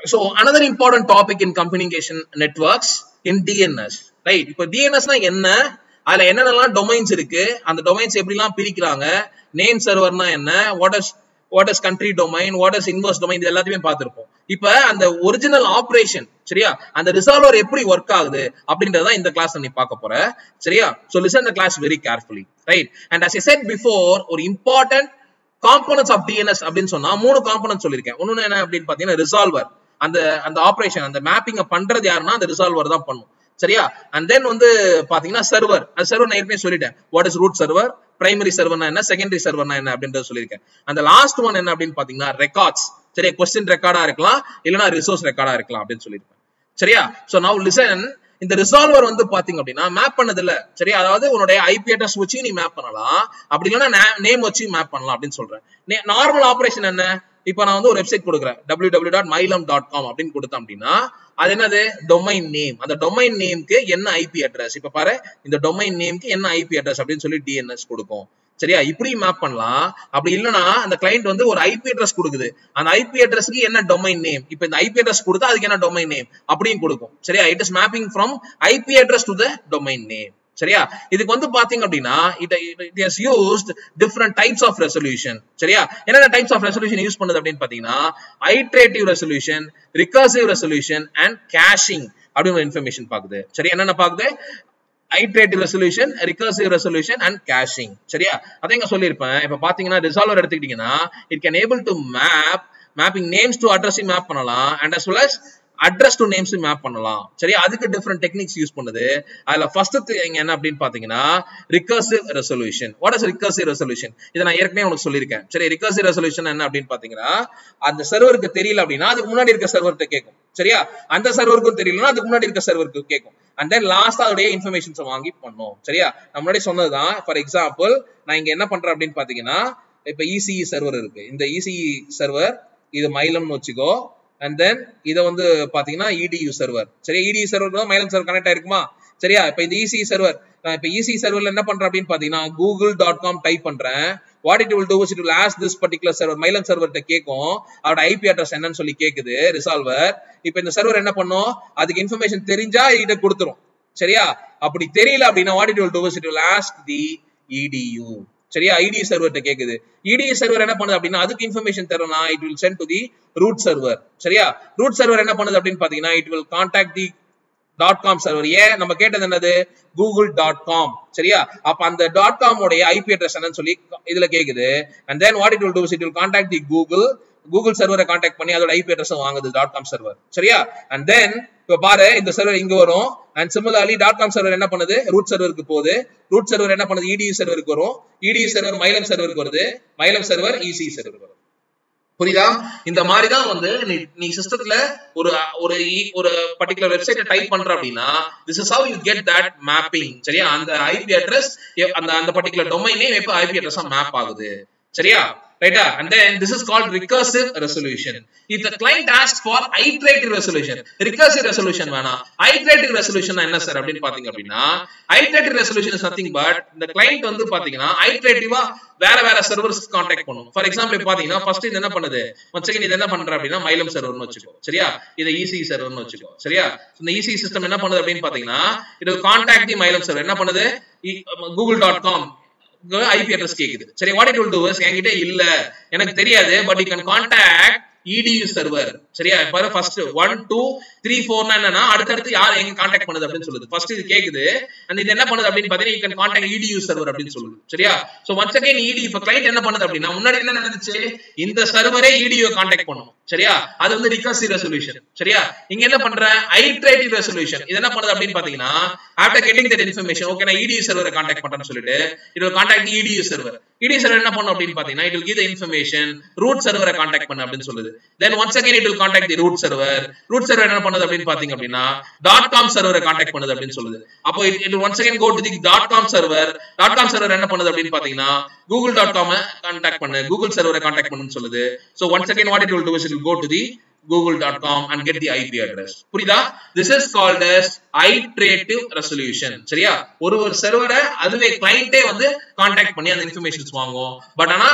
so another important topic in communication networks in DNS right இப்போ டிஎன்எஸ்னா என்ன அதுல என்னென்னலாம் டொமைன்ஸ் இருக்கு அந்த டொமைன்ஸ் எப்படிலாம் பிரிக்கிறாங்க நேம் சர்வர்னா என்ன what is what is country domain what is inverse domain இது எல்லாத்தையுமே பார்த்திருப்போம் இப்ப அந்த ஒரிஜினல் ஆபரேஷன் சரியா அந்த ரிசால்வர் எப்படி ஒர்க் ஆகுது அப்படின்றத இந்த கிளாஸ் நீ பார்க்க போற சரியா so listen the class very carefully right and as I said before ஒரு இம்பார்ட்டன்ட் காம்பனன்ஸ் ஆஃப் டிஎன்எஸ் அப்படின்னு சொன்னா மூணு காம்பனன்ட் சொல்லியிருக்கேன் ஒன்னு என்ன அப்படின்னு பாத்தீங்கன்னா ரிசால்வர் அந்த அந்த ஆபரேஷன் அந்த மேப்பிங்க பண்றது யாருன்னா அந்த ரிசால்வர் தான் பண்ணும் சரியா அண்ட் தென் வந்து பாத்தீங்கன்னா சர்வர் அது சர்வர் நான் ஏற்கனவே சொல்லிட்டேன் what is root server primary சர்வர்னா என்ன செகண்டரி சர்வர்னா என்ன அப்படின்றத சொல்லியிருக்கேன் அந்த லாஸ்ட் ஒன் என்ன அப்படின்னு பாத்தீங்கன்னா ரெக்கார்ட்ஸ் சரியா கொஸ்டின் ரெக்கார்டா இருக்கலாம் இல்லைன்னா ரிசோர்ஸ் ரெக்கார்டா இருக்கலாம் அப்படின்னு சொல்லியிருப்பேன் சரியா சோ நவ் லிசன் இந்த ரிசால்வர் வந்து பாத்தீங்க அப்படின்னா மேப் பண்ணது இல்ல சரியா அதாவது உன்னுடைய ஐபி அட்ரஸ் வச்சு நீ மேப் பண்ணலாம் அப்படி இல்லைன்னா நேம் வச்சு மேப் பண்ணலாம் அப்படின்னு சொல்றேன் நார்மல் ஆபரேஷன் என்ன இப்ப நான் வந்து ஒரு வெப்சைட் கொடுக்குறேன் W W dot Mailam dot com அப்படின்னு கொடுத்தேன் அப்படின்னா அது என்னது டொமைன் நேம் அந்த டொமைன் நேம்க்கு என்ன ஐபி அட்ரஸ் இப்ப பாரு இந்த டொமைன் நேம்க்கு என்ன ஐபி அட்ரஸ் அப்படின்னு சொல்லி டிஎன்எஸ் கொடுக்கும் சரியா இப்படி மேப் பண்ணலாம் அப்படி இல்லைன்னா அந்த கிளைண்ட் வந்து ஒரு ஐபி அட்ரஸ் கொடுக்குது அந்த ஐபி அட்ரஸ்க்கு என்ன டொமைன் நேம் இப்ப இந்த ஐபி அட்ரஸ் கொடுத்தா அதுக்கு என்ன டொமைன் நேம் அப்படியும் கொடுக்கும் சரியா it is mapping from IP address to the domain name சரியா இதுக்கு வந்து பாத்தீங்க அப்படின்னா it it has used different types of resolution சரியா என்னென்ன டைப்ஸ் ஆஃப் ரெசல்யூஷன் யூஸ் பண்ணுது அப்படின்னு பாத்தீங்கன்னா iterative resolution recursive resolution and caching அப்படின்னு ஒரு இன்ஃபர்மேஷன் பாக்குது சரி என்னென்ன பாக்குது iterative resolution recursive resolution and caching சரியா அதை இங்க சொல்லியிருப்பேன் இப்ப பாத்தீங்கன்னா ரிசால்வர் எடுத்துக்கிட்டீங்கன்னா it can able to map mapping names to அட்ரஸையும் மேப் பண்ணலாம் and as well as address to names map பண்ணலாம் சரியா அதுக்கு டிஃப்ரெண்ட் டெக்னிக்ஸ் யூஸ் பண்ணுது அதுல ஃபர்ஸ்ட் இங்க என்ன அப்படின்னு பாத்தீங்கன்னா recursive resolution what is recursive resolution இதை நான் ஏற்கனவே உனக்கு சொல்லியிருக்கேன் சரி ரிகர்சிவ் ரெசல்யூஷன் என்ன அப்படின்னு பாத்தீங்கன்னா அந்த சர்வருக்கு தெரியல அப்படின்னா அதுக்கு முன்னாடி இருக்க சர்வர்கிட்ட கேட்கும் சரியா அந்த சர்வருக்கும் தெரியலன்னா அதுக்கு முன்னாடி இருக்க சர்வருக்கு கேட்கும் அண்ட் தென் லாஸ்ட் அதோடைய இன்ஃபர்மேஷன்ஸ் வாங்கி பண்ணும் சரியா நம்ம முன்னாடி சொன்னதுதான் ஃபார் எக்ஸாம்பிள் நான் இங்க என்ன பண்றேன் அப்படின்னு பாத்தீங்கன்னா இப்ப இசிஇ சர்வர் இருக்கு இந்த இசிஇ சர்வர் இது மைலம்னு வச்சுக்கோ அண்ட் தென் இதை வந்து பாத்தீங்கன்னா இடியூ சர்வர் சரியா EDU server Mailam server connect ஆயிருக்குமா சரியா இப்ப இந்த இசி சர்வர் நான் இப்ப இசி சர்வர்ல என்ன பண்றேன் அப்படின்னு பாத்தீங்கன்னா கூகுள் டாட் காம் டைப் பண்றேன் what it will do it will ask this particular server Mailam சர்வர்கிட்ட கேட்கும் அவரோட ஐபி அட்ரஸ் என்னன்னு சொல்லி கேக்குது ரிசால்வர் இப்ப இந்த சர்வர் என்ன பண்ணும் அதுக்கு இன்ஃபர்மேஷன் தெரிஞ்சா இதை கொடுத்துரும் சரியா அப்படி தெரியல அப்படின்னா what it will do it will ask the EDU சரியா ஐடி சர்வர்ட்ட கேக்குது இடி சர்வர் என்ன பண்ணுது அப்படின்னா அதுக்கு இன்ஃபர்மேஷன் தரனா it will send to the root server சரியா ரூட் சர்வர் என்ன பண்ணுது அப்படின்னு பாத்தீங்கன்னா it will contact the dot com server ஏன் நம்ம கேட்டது என்னது கூகுள் டாட் காம் சரியா அப்ப அந்த டாட் காம் உடைய ஐபி அட்ரஸ் என்னன்னு சொல்லி இதுல கேக்குது and then what it will do it will contact the Google Google சர்வரை கான்டாக்ட் பண்ணி அதோட ஐபி அட்ரஸ் வாங்குது டாட் காம் சர்வர் சரியா அண்ட் தென் இப்ப பாரு இந்த சர்வர் இங்க வரும் and similarly dot com server என்ன பண்ணுது ரூட் சர்வருக்கு போகுது ரூட் சர்வர் என்ன பண்ணுது இடியூ சர்வருக்கு வரும் இடியூ சர்வர் மைலம் சர்வருக்கு வருது மைலம் சர்வர் இசி சர்வருக்கு வரும் புரியுதா இந்த மாதிரி தான் வந்து நீ நீ சிஸ்டத்துல ஒரு ஒரு ஒரு பர்டிகுலர் வெப்சைட் டைப் பண்ற அப்படின்னா this is how you get that mapping சரியா அந்த ஐபி அட்ரஸ் அந்த அந்த பர்டிகுலர் டொமைனே எப்ப ஐபி அட்ரஸா மேப் ஆகுது சரியா ரைட்டா and then this is called recursive resolution if the client asks for iterative resolution recursive resolution வேணாம் iterative resolution என்ன சார் அப்படின்னு பாத்தீங்க அப்படின்னா iterative resolution is nothing but இந்த client வந்து பாத்தீங்கன்னா iterative வேற வேற சர்வர்ஸ் கான்டாக்ட் பண்ணும் ஃபார் எக்ஸாம்பிள் பாத்தீங்கன்னா ஃபர்ஸ்ட் இது என்ன பண்ணுது ஒன் செகண்ட் இது என்ன பண்ற அப்படின்னா மைலம் சர்வர்னு வச்சுக்கோ சரியா இது இசி சர்வர்னு வச்சுக்கோ சரியா இந்த இசி சிஸ்டம் என்ன பண்ணுது அப்படின்னு பாத்தீங்கன்னா இது கான்டாக்ட் தி மைலம் சர்வர் என்ன பண்ணுது Google dot com IP address கேக்குது சரி வாட் இட் வில் டு என்கிட்ட இல்ல எனக்கு தெரியாது but you can contact EDU server சரியா பாரு ஃபர்ஸ்ட் ஒன் டூ த்ரீ ஃபோர்னா என்னன்னா அடுத்தடுத்து யார் எங்க கான்டாக்ட் பண்ணுது அப்படின்னு சொல்லுது ஃபர்ஸ்ட் இது கேக்குது அந்த இது என்ன பண்ணுது அப்படின்னு பாத்தீங்கன்னா you can contact EDU server அப்படின்னு சொல்லுது சரியா சோ ஒன்ஸ் அகைன் இடி இப்ப கிளைண்ட் என்ன பண்ணுது அப்படின்னா முன்னாடி என்ன நடந்துச்சு இந்த சர்வரே இடியூ கான்டாக்ட் பண்ணும் சரியா அது வந்து ரிகர்சிவ் ரெசல்யூஷன் சரியா இங்க என்ன பண்ற ஐட்ரேட்டிவ் ரெசல்யூஷன் இது என்ன பண்ணுது அப்படின்னு பாத்தீங்கன்னா after getting that information okay நான் இடியூ சர்வரை கான்டாக்ட் பண்றேன்னு சொல்லிட்டு இது will contact EDU server EDU server என்ன பண்ணும் அப்படின்னு பாத்தீங்கன்னா it will give the information root சர்வரை கான்டாக்ட் பண்ணு அப்படின்னு சொல்லுது then once again it will contact the root server root server என்ன பண்ணுது அப்படின்னு பாத்தீங்க அப்படின்னா டாட் காம் சர்வரை கான்டாக்ட் பண்ணுது அப்படின்னு சொல்லுது அப்போ it once again go to the dot com server dot com server என்ன பண்ணுது அப்படின்னு பாத்தீங்கன்னா கூகுள் டாட் காம் கான்டாக்ட் பண்ணு கூகுள் சர்வரை கான்டாக்ட் பண்ணுன்னு சொல்லுது so once again what it will do is it will go to the google.com and get the IP address புரியுதா this is called as iterative resolution சரியா ஒரு ஒரு சர்வரை அதுவே கிளையண்டே வந்து கான்டாக்ட் பண்ணி அந்த இன்ஃபர்மேஷன்ஸ் வாங்கும் பட் ஆனா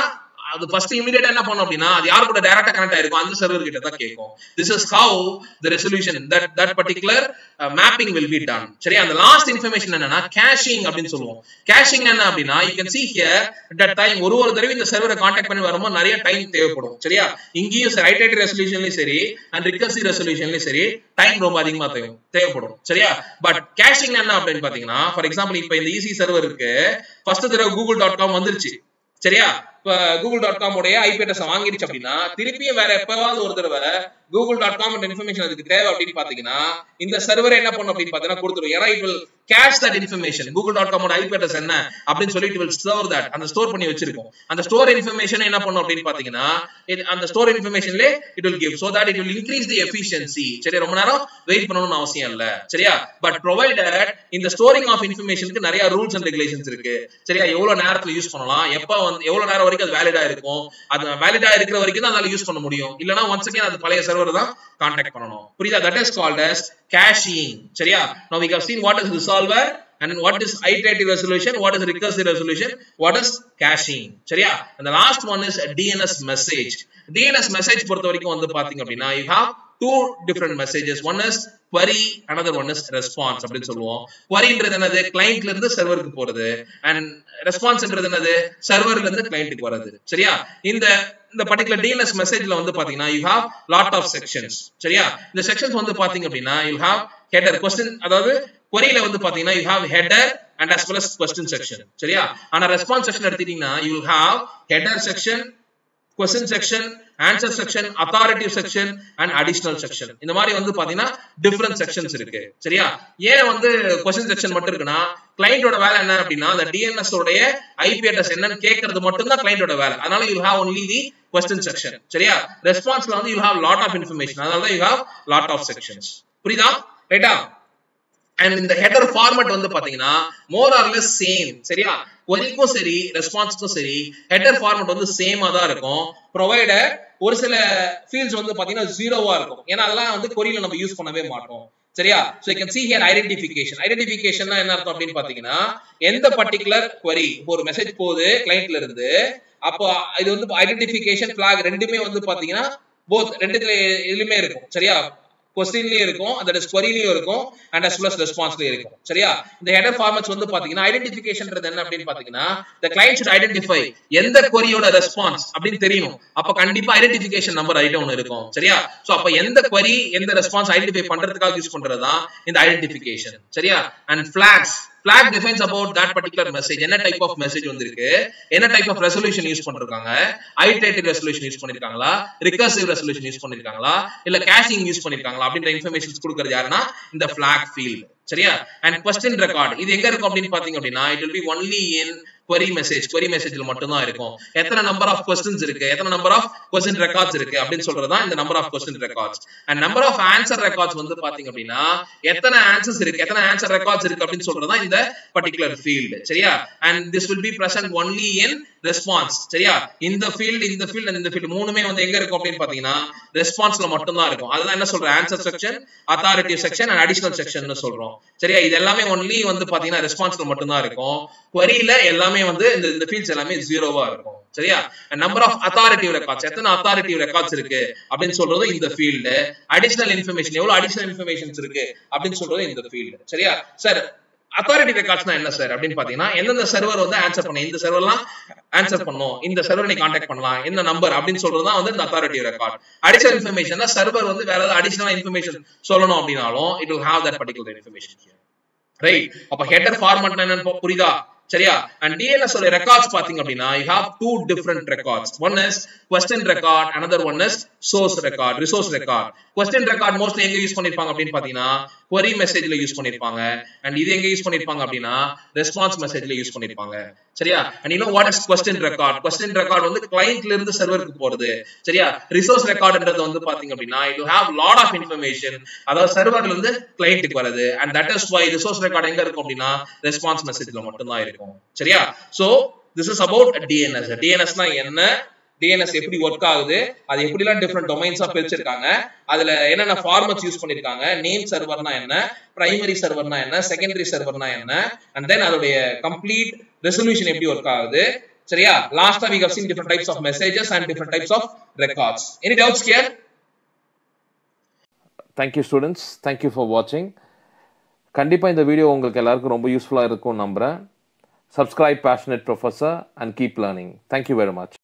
அது ஃபர்ஸ்ட் இமிடியேட்டா என்ன பண்ணும் அப்படின்னா அது யார் கூட டைரக்டா கனெக்ட் ஆயிருக்கும் அந்த சர்வர் கிட்ட தான் கேட்கும் this is how the resolution that that particular mapping will be done சரி அந்த லாஸ்ட் இன்ஃபர்மேஷன் என்னன்னா கேஷிங் அப்படின்னு சொல்லுவோம் கேஷிங் என்ன அப்படின்னா you can see here that time ஒரு ஒரு தடவை இந்த சர்வரை கான்டாக்ட் பண்ணி வரும்போது நிறைய டைம் தேவைப்படும் சரியா இங்கேயும் ரைட் ரெசல்யூஷன்லயும் சரி அண்ட் ரிகர்சிவ் ரெசல்யூஷன்லயும் சரி டைம் ரொம்ப அதிகமா தேவை தேவைப்படும் சரியா பட் கேஷிங் என்ன அப்படின்னு பாத்தீங்கன்னா ஃபார் எக்ஸாம்பிள் இப்ப இந்த ஈசி சர்வர் இருக்கு ஃபர்ஸ்ட் தடவை கூகுள் டாட் காம் வந்துருச்சு சரியா இப்ப கூகுள் டாட் காம் உடைய ஐபி அட்ரஸ் வாங்கிடுச்சு அப்படின்னா திருப்பியும் வேற எப்பவாவது ஒரு தடவை கூகுள் டாட் காம் இன்ஃபர்மேஷன் அதுக்கு தேவை அப்படின்னு பாத்தீங்கன்னா இந்த சர்வர் என்ன பண்ணும் அப்படின்னு பாத்தீங்கன்னா கொடுத்துரும் ஏன்னா it will cache that information Google dot காமோட ஐபி அட்ரஸ் என்ன அப்படின்னு சொல்லி இட் வில் ஸ்டோர் தட் அந்த ஸ்டோர் பண்ணி வச்சிருக்கும் அந்த ஸ்டோர் இன்ஃபர்மேஷன் என்ன பண்ணும் அப்படின்னு பாத்தீங்கன்னா இது- அந்த ஸ்டோர் இன்ஃபர்மேஷன்ல it will give so that it will increase the efficiency சரி ரொம்ப நேரம் வெயிட் பண்ணணும்னு அவசியம் இல்ல சரியா பட் ப்ரொவைடட் இந்த ஸ்டோரிங் ஆஃப் இன்ஃபர்மேஷனுக்கு நிறைய ரூல்ஸ் அண்ட் ரெகுலேஷன்ஸ் இருக்கு சரியா எவ்வளவு நேரத்துல யூஸ் பண்ணலாம் எப்ப வந்து எவ்வளவு நேரம் வரைக்கும் அது வேலிடா இருக்கும் அது வேலிடா இருக்கிற வரைக்கும் தான் அதால யூஸ் பண்ண முடியும் இல்லனா ஒன்ஸ் அகைன் அது பழைய சர்வர் தான் கான்டாக்ட் பண்ணணும் புரியுதா that is called as caching சரியா now we have seen what is resolver and what is iterative resolution what is recursive resolution what is caching சரியா and the last one is DNS message DNS message பொறுத்த வரைக்கும் வந்து பாத்தீங்க அப்படின்னா you have two different messages one is query another one is response அப்படின்னு சொல்லுவோம் queryன்றது என்னது கிளைண்ட்ல இருந்து சர்வருக்கு போறது and ரெஸ்பான்ஸ்ன்றது என்னது சர்வர்ல இருந்து கிளைண்ட்டுக்கு வர்றது சரியா இந்த இந்த பர்டிகுலர் டிஎன்எஸ் மெசேஜ்ல வந்து பாத்தீங்கன்னா you have lot of sections சரியா இந்த செக்ஷன்ஸ் வந்து பாத்தீங்க அப்படின்னா யூ ஹாவ் ஹெடர் கொஸ்டின் அதாவது queryல வந்து பாத்தீங்கன்னா you have header and as well as question section சரியா ஆனா ரெஸ்பான்ஸ் செக்ஷன் எடுத்துட்டீங்கன்னா you have header section question section answer section authoritative section and additional section இந்த மாதிரி வந்து பாத்தீங்கன்னா டிஃபரெண்ட் செக்ஷன்ஸ் இருக்கு சரியா ஏன் வந்து கொஸ்டின் செக்ஷன் மட்டும் இருக்குன்னா கிளைண்டோட வேலை என்ன அப்படின்னா அந்த டிஎன்எஸ் உடைய ஐபி அட்ரஸ் என்னன்னு கேட்கறது மட்டும் தான் கிளைண்டோட வேலை அதனால you have only the question section சரியா ரெஸ்பான்ஸ்ல வந்து you have lot of information அதனால தான் you have lot of sections புரியுதா ரைட்டா அண்ட் இந்த ஹெடர் ஃபார்மட் வந்து பாத்தீங்கன்னா மோர் ஆர் லெஸ் சேம் சரியா கொரிக்கும் சரி ரெஸ்பான்ஸ்க்கும் சரி ஹெடர் ஃபார்மட் வந்து சேமா தான் இருக்கும் ப்ரொவைடர் ஒரு சில ஃபீல்ட்ஸ் வந்து பாத்தீங்கன்னா ஜீரோவா இருக்கும் ஏன்னா அதெல்லாம் வந்து கொரியில நம்ம யூஸ் பண்ணவே மாட்டோம் சரியா so you can see here identification identification என்ன அர்த்தம் அப்படின்னு பாத்தீங்கன்னா எந்த பர்டிகுலர் query இப்போ ஒரு மெசேஜ் போகுது கிளைண்ட்ல இருந்து அப்போ இது வந்து ஐடென்டிஃபிகேஷன் flag ரெண்டுமே வந்து பாத்தீங்கன்னா போத் ரெண்டுத்துல இதுலயுமே இருக்கும் சரியா கொஸ்டின்லயும் இருக்கும் அந்த queryலயும் இருக்கும் அண்ட் as well as ரெஸ்பான்ஸ்லயும் இருக்கும் சரியா இந்த ஹெடர் ஃபார்மட்ஸ் வந்து பாத்தீங்கன்னா ஐடென்டிஃபிகேஷன்ன்றது என்ன அப்படின்னு பாத்தீங்கன்னா the client should identify எந்த queryயோட ரெஸ்பான்ஸ் அப்படின்னு தெரியணும் அப்ப கண்டிப்பா ஐடென்டிஃபிகேஷன் நம்பர் ஐட்டம் ஒன்று இருக்கும் சரியா சோ அப்ப எந்த query எந்த ரெஸ்பான்ஸ் ஐடென்டிஃபை பண்றதுக்காக யூஸ் பண்றதுதான் இந்த ஐடென்டிஃபிகேஷன் சரியா and flags flag defines about that particular message என்ன டைப் ஆஃப் மெசேஜ் வந்திருக்கு என்ன டைப் ஆஃப் ரெசல்யூஷன் யூஸ் பண்ணிருக்காங்க ஐட்ரேட்டிவ் ரெசல்யூஷன் யூஸ் பண்ணிருக்காங்களா ரிகர்சிவ் ரெசல்யூஷன் யூஸ் பண்ணிருக்காங்களா இல்ல கேஷிங் யூஸ் பண்ணிருக்காங்களா அப்படின்ற இன்ஃபர்மேஷன்ஸ் கொடுக்கறது யாருன்னா இந்த flag field சரியா அண்ட் கொஸ்டின் ரெக்கார்ட் இது எங்க இருக்கும் அப்படின்னு பாத்தீங்க அப்படின்னா it will be only in query message query மெசேஜ்ல மட்டும் தான் இருக்கும் எத்தனை நம்பர் ஆஃப் கொஸ்டின்ஸ் இருக்கு எத்தனை நம்பர் ஆஃப் கொஸ்டின் ரெக்கார்ட்ஸ் இருக்கு அப்படின்னு சொல்றதா இந்த number of question records and number of answer records வந்து பாத்தீங்க அப்படின்னா எத்தனை ஆன்சர்ஸ் இருக்கு எத்தனை ஆன்சர் ரெக்கார்ட்ஸ் இருக்கு அப்படின்னு சொல்றதா இந்த பர்டிகுலர் ஃபீல்டு சரியா and this will be present only in response சரியா இந்த ஃபீல்டு இந்த ஃபீல்டு அண்ட் இந்த ஃபீல்டு மூணுமே வந்து எங்க இருக்கும் அப்படின்னு பாத்தீங்கன்னா ரெஸ்பான்ஸ்ல மட்டும் தான் இருக்கும் அதுதான் என்ன சொல்றேன் answer section authoritative section and additional section சொல்றோம் சரியா இது எல்லாமே ஒன்லி வந்து பாத்தீங்கன்னா ரெஸ்பான்ஸ்ல மட்டும் தான் இருக்கும் queryல எல்லாமே வந்து இந்த இந்த ஃபீல்ட்ஸ் எல்லாமே ஜீரோவா இருக்கும் சரியா நம்பர் ஆஃப் அத்தாரிட்டிவ் ரெக்கார்ட்ஸ் எத்தனை அத்தாரிட்டிவ் ரெக்கார்ட்ஸ் இருக்கு அப்படின்னு சொல்றது இந்த ஃபீல்டு அடிஷனல் இன்ஃபர்மேஷன் எவ்வளவு அடிஷனல் இன்ஃபர்மேஷன்ஸ் இருக்கு அப்படின்னு சொல்றது இந்த ஃபீல்டு சரியா சார் அத்தாரிட்டி ரெக்கார்ட்ஸ்னா என்ன சார் அப்படின்னு பாத்தீங்கன்னா எந்தெந்த சர்வர் வந்து ஆன்சர் பண்ணும் இந்த சர்வர்லாம் ஆன்சர் பண்ணும் இந்த சர்வர் நீ கான்டாக்ட் பண்ணலாம் இந்த நம்பர் அப்படின்னு சொல்றது தான் வந்து இந்த authority record additional information server வந்து வேற ஏதாவது அடிஷனல் இன்ஃபர்மேஷன் சொல்லணும் அப்படின்னாலும் இட் will have that particular information here right அப்ப ஹெடர் ஃபார்மட் என்னன்னு புரியுதா சரியா அண்ட் டிஎன்எஸ் ஓட ரெக்கார்ட்ஸ் பாத்தீங்க அப்படின்னா you have two different records one is question record another one is source record resource record question record mostly எங்க யூஸ் பண்ணிருப்பாங்க அப்படின்னு பாத்தீங்கன்னா query மெசேஜ்ல யூஸ் பண்ணிருப்பாங்க அண்ட் இது எங்க யூஸ் பண்ணிருப்பாங்க அப்படின்னா ரெஸ்பான்ஸ் மெசேஜ்ல யூஸ் பண்ணிருப்பாங்க சரியா and you what is question record question record வந்து கிளைண்ட்ல இருந்து சர்வருக்கு போறது சரியா ரிசோர்ஸ் ரெக்கார்ட்ன்றது வந்து பாத்தீங்க அப்படின்னா இது ஹேவ் லாட் ஆஃப் இன்ஃபர்மேஷன் அதாவது சர்வர்ல இருந்து கிளைண்ட்டுக்கு வருது and that is why resource record எங்க இருக்கும் அப்படின்னா ரெஸ்பான்ஸ் மெசேஜ்ல மட்டும் தான் இருக்கும் சரியா so this is about DNS டிஎன்எஸ்னா என்ன டிஎன்எஸ் எப்படி ஒர்க் ஆகுது அது எப்படிலாம் டிஃப்ரெண்ட் டொமைன்ஸா பிரிச்சிருக்காங்க அதுல என்னென்ன ஃபார்மட்ஸ் யூஸ் பண்ணிருக்காங்க நேம் சர்வர்னா என்ன பிரைமரி சர்வர்னா என்ன செகண்டரி சர்வர்னா என்ன அண்ட் தென் அதோடைய கம்ப்ளீட் ரெசல்யூஷன் எப்படி ஒர்க் ஆகுது சரியா லாஸ்டா we have seen different types of messages and different types of records any doubts here thank you students thank you for வாட்சிங் கண்டிப்பாக இந்த வீடியோ உங்களுக்கு எல்லாருக்கும் ரொம்ப யூஸ்ஃபுல்லாக இருக்கும் நம்புகிறேன் subscribe passionate professor and keep learning thank you very much